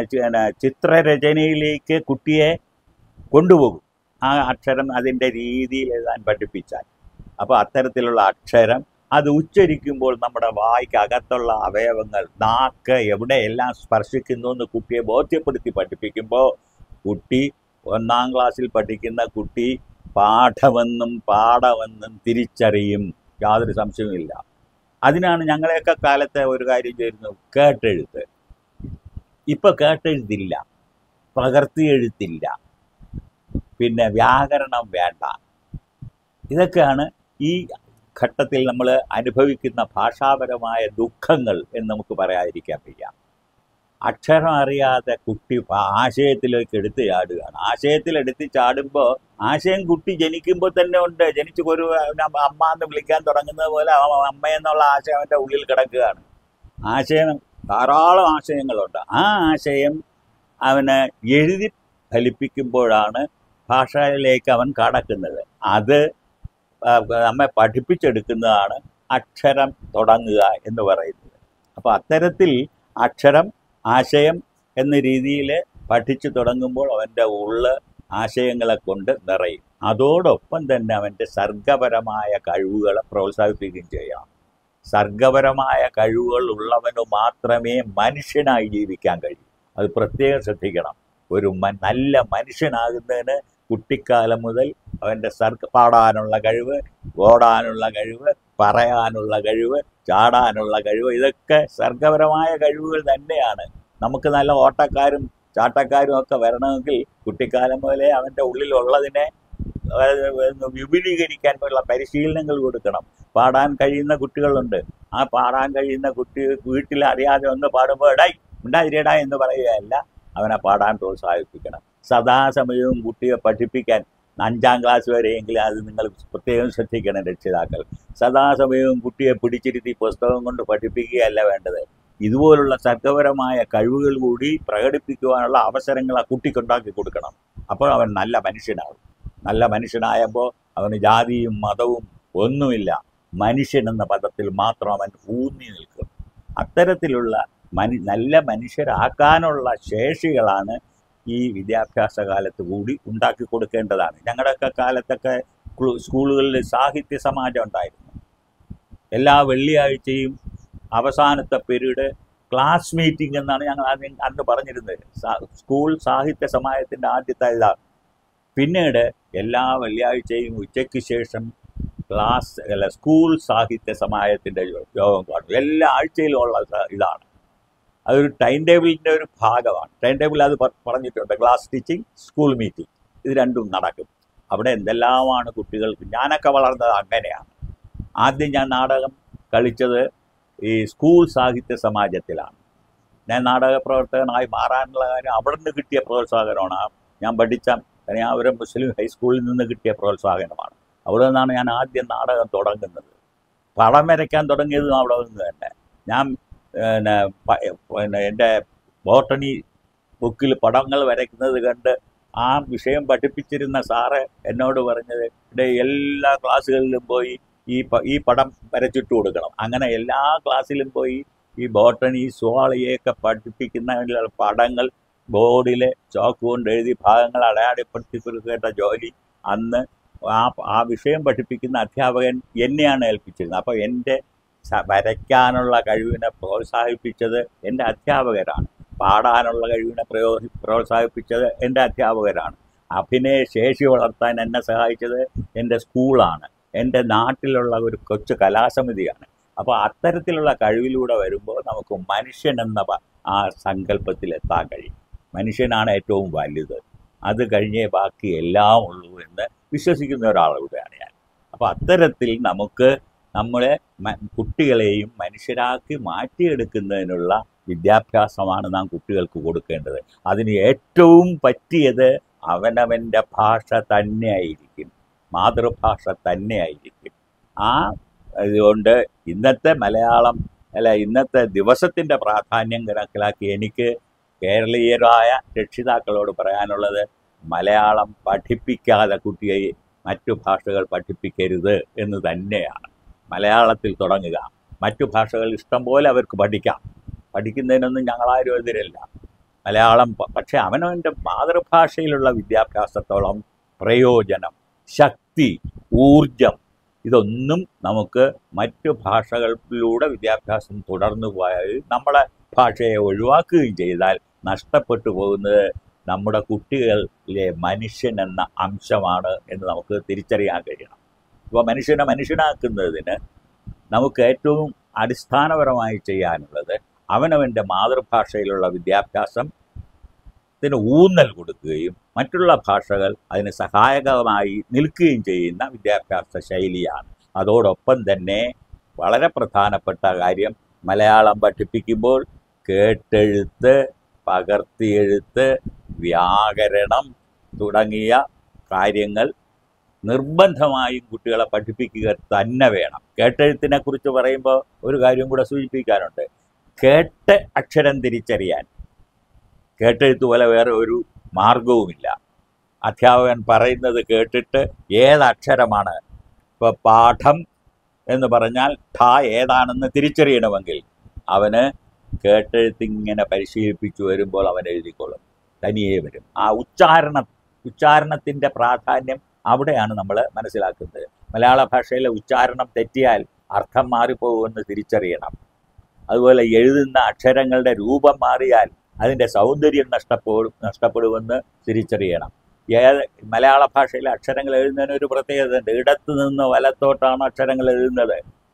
ചിത്രരചനയിലേക്ക് കുട്ടിയെ കൊണ്ടുപോകും ആ അക്ഷരം അതിൻ്റെ രീതിയിൽ എഴുതാൻ പഠിപ്പിച്ചാൽ അപ്പോൾ അത്തരത്തിലുള്ള അക്ഷരം അത് ഉച്ചരിക്കുമ്പോൾ നമ്മുടെ വായ്ക്കകത്തുള്ള അവയവങ്ങൾ നാക്ക് എവിടെയെല്ലാം സ്പർശിക്കുന്നു എന്ന് കുട്ടിയെ ബോധ്യപ്പെടുത്തി പഠിപ്പിക്കുമ്പോൾ കുട്ടി ഒന്നാം ക്ലാസ്സിൽ പഠിക്കുന്ന കുട്ടി പാഠമെന്നും പാഠമെന്നും തിരിച്ചറിയും യാതൊരു സംശയവുമില്ല അതിനാണ് ഞങ്ങളെയൊക്കെ കാലത്തെ ഒരു കാര്യം ചെയ്യുന്നത് കേട്ടെഴുത്ത് ഇപ്പം കേട്ടെഴുത്തില്ല പകർത്തി എഴുത്തില്ല പിന്നെ വ്യാകരണം വേണ്ട ഇതൊക്കെയാണ് ഈ ഘട്ടത്തിൽ നമ്മൾ അനുഭവിക്കുന്ന ഭാഷാപരമായ ദുഃഖങ്ങൾ എന്ന് നമുക്ക് പറയാതിരിക്കാൻ വയ്യ അക്ഷരം അറിയാതെ കുട്ടി പ- ആശയത്തിലേക്ക് എടുത്ത് ചാടുകയാണ് ആശയത്തിൽ എടുത്ത് ചാടുമ്പോൾ ആശയം കുട്ടി ജനിക്കുമ്പോൾ തന്നെ ഉണ്ട് ജനിച്ച് ഒരു അവനെ അമ്മ എന്ന് വിളിക്കാൻ തുടങ്ങുന്നത് പോലെ അവൻ അമ്മ എന്നുള്ള ആശയം അവൻ്റെ ഉള്ളിൽ കിടക്കുകയാണ് ആശയം ധാരാളം ആശയങ്ങളുണ്ട് ആ ആശയം അവന് എഴുതി ഫലിപ്പിക്കുമ്പോഴാണ് ഭാഷയിലേക്ക് അവൻ കടക്കുന്നത് അത് ആ, നമ്മെ പഠിപ്പിച്ചെടുക്കുന്നതാണ് അക്ഷരം തുടങ്ങുക എന്ന് പറയുന്നത് അപ്പോൾ അത്തരത്തിൽ അക്ഷരം ആശയം എന്ന രീതിയിൽ പഠിച്ചു തുടങ്ങുമ്പോൾ അവൻ്റെ ഉള്ള് ആശയങ്ങളെ കൊണ്ട് നിറയും അതോടൊപ്പം തന്നെ അവൻ്റെ സർഗപരമായ കഴിവുകളെ പ്രോത്സാഹിപ്പിക്കുകയും ചെയ്യണം സർഗപരമായ കഴിവുകൾ ഉള്ളവന് മാത്രമേ മനുഷ്യനായി ജീവിക്കാൻ കഴിയൂ അത് പ്രത്യേകം ശ്രദ്ധിക്കണം ഒരു മ- നല്ല മനുഷ്യനാകുന്നതിന് കുട്ടിക്കാലം മുതൽ അവൻ്റെ സർഗ പാടാനുള്ള കഴിവ് ഓടാനുള്ള കഴിവ് പറയാനുള്ള കഴിവ് ചാടാനുള്ള കഴിവ് ഇതൊക്കെ സർഗപരമായ കഴിവുകൾ തന്നെയാണ് നമുക്ക് നല്ല ഓട്ടക്കാരും ചാട്ടക്കാരും ഒക്കെ വരണമെങ്കിൽ കുട്ടിക്കാലം മുതലേ അവൻ്റെ ഉള്ളിലുള്ളതിനെ ഏഹ്, വിപുലീകരിക്കാൻ ഉള്ള പരിശീലനങ്ങൾ കൊടുക്കണം പാടാൻ കഴിയുന്ന കുട്ടികളുണ്ട് ആ പാടാൻ കഴിയുന്ന കുട്ടി വീട്ടിൽ അറിയാതെ ഒന്ന് പാടുമ്പോൾ എടായി ഉണ്ടാതിരിയടാ എന്ന് പറയുകയല്ല അവനെ പാടാൻ പ്രോത്സാഹിപ്പിക്കണം സദാസമയവും കുട്ടിയെ പഠിപ്പിക്കാൻ അഞ്ചാം ക്ലാസ് വരെയെങ്കിലും അത് നിങ്ങൾ പ്രത്യേകം ശ്രദ്ധിക്കണം രക്ഷിതാക്കൾ സദാസമയവും കുട്ടിയെ പിടിച്ചിരുത്തി പുസ്തകം കൊണ്ട് പഠിപ്പിക്കുകയല്ല വേണ്ടത് ഇതുപോലുള്ള സർഗപരമായ കഴിവുകൾ കൂടി പ്രകടിപ്പിക്കുവാനുള്ള അവസരങ്ങൾ ആ കുട്ടിക്കുണ്ടാക്കി കൊടുക്കണം അപ്പോൾ അവൻ നല്ല മനുഷ്യനാകും നല്ല മനുഷ്യനായപ്പോൾ അവന് ജാതിയും മതവും ഒന്നുമില്ല മനുഷ്യൻ എന്ന പദത്തിൽ മാത്രം അവൻ ഊന്നി നിൽക്കും അത്തരത്തിലുള്ള മനു നല്ല മനുഷ്യരാക്കാനുള്ള ശേഷികളാണ് ഈ വിദ്യാഭ്യാസ കാലത്ത് കൂടി ഉണ്ടാക്കി കൊടുക്കേണ്ടതാണ് ഞങ്ങളുടെയൊക്കെ കാലത്തൊക്കെ ക്ലു- സ്കൂളുകളിൽ സാഹിത്യ സമാജം ഉണ്ടായിരുന്നു എല്ലാ വെള്ളിയാഴ്ചയും അവസാനത്തെ പീരീഡ് ക്ലാസ് മീറ്റിംഗ് എന്നാണ് ഞങ്ങൾ ആദ്യം അന്ന് പറഞ്ഞിരുന്നത് സാ- സ്കൂൾ സാഹിത്യ സമാജത്തിൻ്റെ ആദ്യത്തെ ഇതാണ് പിന്നീട് എല്ലാ വെള്ളിയാഴ്ചയും ഉച്ചയ്ക്ക് ശേഷം ക്ലാസ് അല്ല സ്കൂൾ സാഹിത്യ സമാജത്തിൻ്റെ യോഗം കാണും എല്ലാ ആഴ്ചയിലും ഉള്ള സ- ഇതാണ് അതൊരു ടൈം ടേബിളിൻ്റെ ഒരു ഭാഗമാണ് ടൈം ടേബിൾ അത് പ- പറഞ്ഞിട്ടുണ്ട് ക്ലാസ് ടീച്ചിങ് സ്കൂൾ മീറ്റിംഗ് ഇത് രണ്ടും നടക്കും അവിടെ എന്തെല്ലാമാണ് കുട്ടികൾക്ക് ഞാനൊക്കെ വളർന്നത് അങ്ങനെയാണ് ആദ്യം ഞാൻ നാടകം കളിച്ചത് ഈ സ്കൂൾ സാഹിത്യ സമാജത്തിലാണ് ഞാൻ നാടക പ്രവർത്തകനായി മാറാനുള്ള കാര്യം അവിടെ നിന്ന് കിട്ടിയ പ്രോത്സാഹനമാണ് ആ ഞാൻ പഠിച്ച കന്യാപുരം മുസ്ലിം ഹൈസ്കൂളിൽ നിന്ന് കിട്ടിയ പ്രോത്സാഹനമാണ് അവിടെ നിന്നാണ് ഞാൻ ആദ്യം നാടകം തുടങ്ങുന്നത് പടം വരയ്ക്കാൻ തുടങ്ങിയതും അവിടെ നിന്ന് തന്നെ ഞാൻ പിന്നെ പ- പിന്നെ എൻ്റെ ബോട്ടണി ബുക്കിൽ പടങ്ങൾ വരയ്ക്കുന്നത് കണ്ട് ആ വിഷയം പഠിപ്പിച്ചിരുന്ന സാറ് എന്നോട് പറഞ്ഞത് ഇവിടെ എല്ലാ ക്ലാസ്സുകളിലും പോയി ഈ പ- ഈ പടം വരച്ചിട്ട് കൊടുക്കണം അങ്ങനെ എല്ലാ ക്ലാസ്സിലും പോയി ഈ ബോട്ടണി സുവാളിയൊക്കെ പഠിപ്പിക്കുന്ന പടങ്ങൾ ബോർഡിൽ ചോക്ക് കൊണ്ട് എഴുതി ഭാഗങ്ങൾ അടയാളപ്പെടുത്തി കൊടുക്കേണ്ട ജോലി അന്ന് ആ ആ വിഷയം പഠിപ്പിക്കുന്ന അധ്യാപകൻ എന്നെയാണ് ഏൽപ്പിച്ചിരുന്നത് അപ്പോൾ എൻ്റെ സ- വരയ്ക്കാനുള്ള കഴിവിനെ പ്രോത്സാഹിപ്പിച്ചത് എൻ്റെ അധ്യാപകരാണ് പാടാനുള്ള കഴിവിനെ പ്രയോ പ്രോത്സാഹിപ്പിച്ചത് എൻ്റെ അധ്യാപകരാണ് അഭിനയ ശേഷി വളർത്താൻ എന്നെ സഹായിച്ചത് എൻ്റെ സ്കൂളാണ് എൻ്റെ നാട്ടിലുള്ള ഒരു കൊച്ചു കലാസമിതിയാണ് അപ്പോൾ അത്തരത്തിലുള്ള കഴിവിലൂടെ വരുമ്പോൾ നമുക്ക് മനുഷ്യൻ എന്ന പ- ആ സങ്കല്പത്തിൽ എത്താൻ കഴിയും മനുഷ്യനാണ് ഏറ്റവും വലുത് അത് കഴിഞ്ഞേ ബാക്കി എല്ലാം ഉള്ളൂ എന്ന് വിശ്വസിക്കുന്ന ഒരാളുകൂടെയാണ് ഞാൻ അപ്പോൾ അത്തരത്തിൽ നമുക്ക് നമ്മളെ മ- കുട്ടികളെയും മനുഷ്യരാക്കി മാറ്റിയെടുക്കുന്നതിനുള്ള വിദ്യാഭ്യാസമാണ് നാം കുട്ടികൾക്ക് കൊടുക്കേണ്ടത് അതിന് ഏറ്റവും പറ്റിയത് അവനവൻ്റെ ഭാഷ തന്നെയായിരിക്കും മാതൃഭാഷ തന്നെയായിരിക്കും ആ അതുകൊണ്ട് ഇന്നത്തെ മലയാളം അല്ല ഇന്നത്തെ ദിവസത്തിൻ്റെ പ്രാധാന്യം കണക്കിലാക്കി എനിക്ക് കേരളീയരായ രക്ഷിതാക്കളോട് പറയാനുള്ളത് മലയാളം പഠിപ്പിക്കാതെ കുട്ടിയെ മറ്റു ഭാഷകൾ പഠിപ്പിക്കരുത് എന്ന് തന്നെയാണ് മലയാളത്തിൽ തുടങ്ങുക മറ്റു ഭാഷകൾ ഇഷ്ടം പോലെ അവർക്ക് പഠിക്കാം പഠിക്കുന്നതിനൊന്നും ഞങ്ങളാരും എതിരല്ല മലയാളം പ- പക്ഷേ അവനവൻ്റെ മാതൃഭാഷയിലുള്ള വിദ്യാഭ്യാസത്തോളം പ്രയോജനം ശക്തി ഊർജം ഇതൊന്നും നമുക്ക് മറ്റു ഭാഷകളിലൂടെ വിദ്യാഭ്യാസം തുടർന്നു പോയാൽ നമ്മളെ ഭാഷയെ ഒഴിവാക്കുകയും ചെയ്താൽ നഷ്ടപ്പെട്ടു പോകുന്നത് നമ്മുടെ കുട്ടികളിലെ മനുഷ്യൻ എന്ന അംശമാണ് എന്ന് നമുക്ക് തിരിച്ചറിയാൻ കഴിയണം ഇപ്പോൾ മനുഷ്യനെ മനുഷ്യനാക്കുന്നതിന് നമുക്ക് ഏറ്റവും അടിസ്ഥാനപരമായി ചെയ്യാനുള്ളത് അവനവൻ്റെ മാതൃഭാഷയിലുള്ള വിദ്യാഭ്യാസം ത്തിന് ഊന്നൽ കൊടുക്കുകയും മറ്റുള്ള ഭാഷകൾ അതിന് സഹായകമായി നിൽക്കുകയും ചെയ്യുന്ന വിദ്യാഭ്യാസ ശൈലിയാണ് അതോടൊപ്പം തന്നെ വളരെ പ്രധാനപ്പെട്ട കാര്യം മലയാളം പഠിപ്പിക്കുമ്പോൾ കേട്ടെഴുത്ത് പകർത്തിയെഴുത്ത് വ്യാകരണം തുടങ്ങിയ കാര്യങ്ങൾ നിർബന്ധമായും കുട്ടികളെ പഠിപ്പിക്കുക തന്നെ വേണം കേട്ടെഴുത്തിനെ കുറിച്ച് പറയുമ്പോൾ ഒരു കാര്യം കൂടെ സൂചിപ്പിക്കാനുണ്ട് കേട്ട് അക്ഷരം തിരിച്ചറിയാൻ കേട്ടെഴുത്ത് പോലെ വേറെ ഒരു മാർഗവുമില്ല അധ്യാപകൻ പറയുന്നത് കേട്ടിട്ട് ഏത് അക്ഷരമാണ് ഇപ്പോൾ പാഠം എന്ന് പറഞ്ഞാൽ ഠ ഏതാണെന്ന് തിരിച്ചറിയണമെങ്കിൽ അവന് കേട്ടെഴുത്തിങ്ങനെ പരിശീലിപ്പിച്ചു വരുമ്പോൾ അവൻ എഴുതിക്കൊള്ളും തനിയെ വരും ആ ഉച്ചാരണ ഉച്ചാരണത്തിൻ്റെ പ്രാധാന്യം അവിടെയാണ് നമ്മൾ മനസ്സിലാക്കുന്നത് മലയാള ഭാഷയിലെ ഉച്ചാരണം തെറ്റിയാൽ അർത്ഥം മാറിപ്പോകുമെന്ന് തിരിച്ചറിയണം അതുപോലെ എഴുതുന്ന അക്ഷരങ്ങളുടെ രൂപം മാറിയാൽ അതിൻ്റെ സൗന്ദര്യം നഷ്ടപ്പെടും നഷ്ടപ്പെടുമെന്ന് തിരിച്ചറിയണം ഏത് മലയാള ഭാഷയിലെ അക്ഷരങ്ങൾ എഴുതുന്നതിന് ഒരു പ്രത്യേകത ഉണ്ട് ഇടത്ത് നിന്ന് വലത്തോട്ടാണ് അക്ഷരങ്ങൾ എഴുതുന്നത്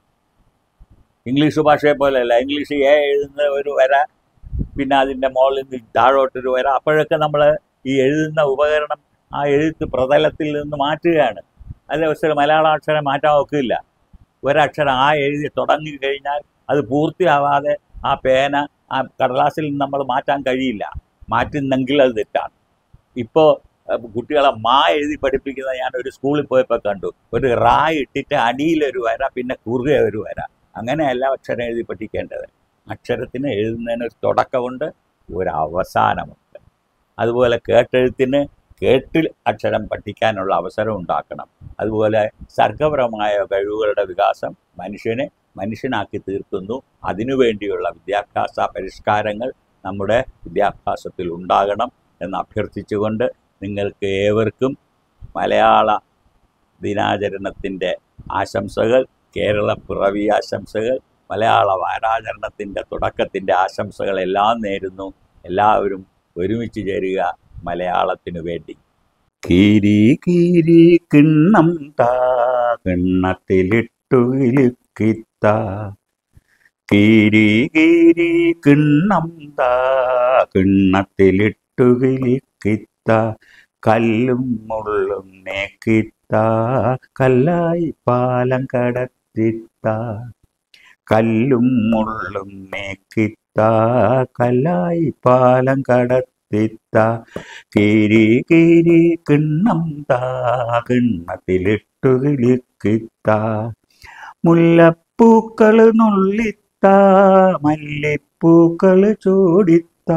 ഇംഗ്ലീഷ് ഭാഷയെ പോലെയല്ല ഇംഗ്ലീഷ് എ എഴുതുന്ന ഒരു വര പിന്നെ അതിൻ്റെ മുകളിൽ നിന്ന് താഴോട്ടൊരു വര അപ്പോഴൊക്കെ നമ്മൾ ഈ എഴുതുന്ന ഉപകരണം ആ എഴുത്ത് പ്രതലത്തിൽ നിന്ന് മാറ്റുകയാണ് അതേ അവസരം മലയാള അക്ഷരം മാറ്റാൻ ഒക്കില്ല ഒരക്ഷരം ആ എഴുതി തുടങ്ങി കഴിഞ്ഞാൽ അത് പൂർത്തിയാവാതെ ആ പേന ആ കടലാസിൽ നിന്ന് നമ്മൾ മാറ്റാൻ കഴിയില്ല മാറ്റുന്നെങ്കിൽ അത് തെറ്റാണ് ഇപ്പോൾ കുട്ടികളെ മാ എഴുതി പഠിപ്പിക്കുന്ന ഞാൻ ഒരു സ്കൂളിൽ പോയപ്പോൾ കണ്ടു ഒരു റാ ഇട്ടിട്ട് അടിയിലൊരു വര പിന്നെ കുറുകെ ഒരു വര അങ്ങനെയല്ല അക്ഷരം എഴുതി പഠിക്കേണ്ടത് അക്ഷരത്തിന് എഴുതുന്നതിന് ഒരു തുടക്കമുണ്ട് ഒരു അവസാനമുണ്ട് അതുപോലെ കേട്ടെഴുത്തിന് കേട്ടിൽ അക്ഷരം പഠിക്കാനുള്ള അവസരം ഉണ്ടാക്കണം അതുപോലെ സർഗപരമായ കഴിവുകളുടെ വികാസം മനുഷ്യനെ മനുഷ്യനാക്കി തീർക്കുന്നു അതിനുവേണ്ടിയുള്ള വിദ്യാഭ്യാസ പരിഷ്കാരങ്ങൾ നമ്മുടെ വിദ്യാഭ്യാസത്തിൽ ഉണ്ടാകണം എന്ന് അഭ്യർത്ഥിച്ചുകൊണ്ട് നിങ്ങൾക്ക് ഏവർക്കും മലയാള ദിനാചരണത്തിൻ്റെ ആശംസകൾ കേരള പിറവി ആശംസകൾ മലയാള വാരാചരണത്തിൻ്റെ തുടക്കത്തിൻ്റെ ആശംസകൾ എല്ലാം നേരുന്നു എല്ലാവരും ഒരുമിച്ച് ചേരുക മലയാളത്തിനു വേണ്ടി കീരി കീരി കിണ്ണം താ കിണ്ണത്തിലിട്ടു ഇലുക്കിത്ത കീരി കീരി കിണ്ണം താ കിണ്ണത്തിലിട്ടു ഇലുക്കിത്ത കല്ലും മുള്ളും നേക്കിത്ത കല്ലായി പാലം കടത്തിത്ത കല്ലും മുള്ളും നേക്കിത്ത കല്ലായി പാലം കടത്തിത്ത കീരി കീരി കിണ്ണം താ കിണ്ണത്തിലിട്ടു കിളിക്കിത്ത മുല്ലപ്പൂക്കള് നുള്ളിത്ത മല്ലിപ്പൂക്കള് ചൂടിത്ത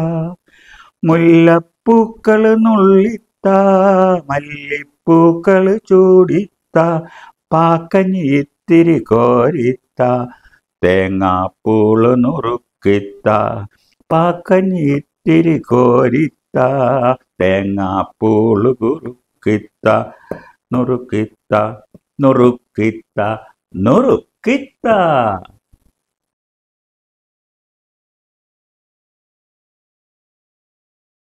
മുല്ലപ്പൂക്കള് നുള്ളിത്ത മല്ലിപ്പൂക്കള് ചൂടിത്ത പാക്കഞ്ഞി ഇത്തിരി കോരിത്ത തേങ്ങാപ്പൂള് നുറുക്കിത്ത പാക്കഞ്ഞി ഇത്തിരി കോരിത്ത തേങ്ങാപ്പൂള് കുറുക്കിത്ത നുറുക്കിത്ത നുറുക്കിത്ത നുറുക്കിത്ത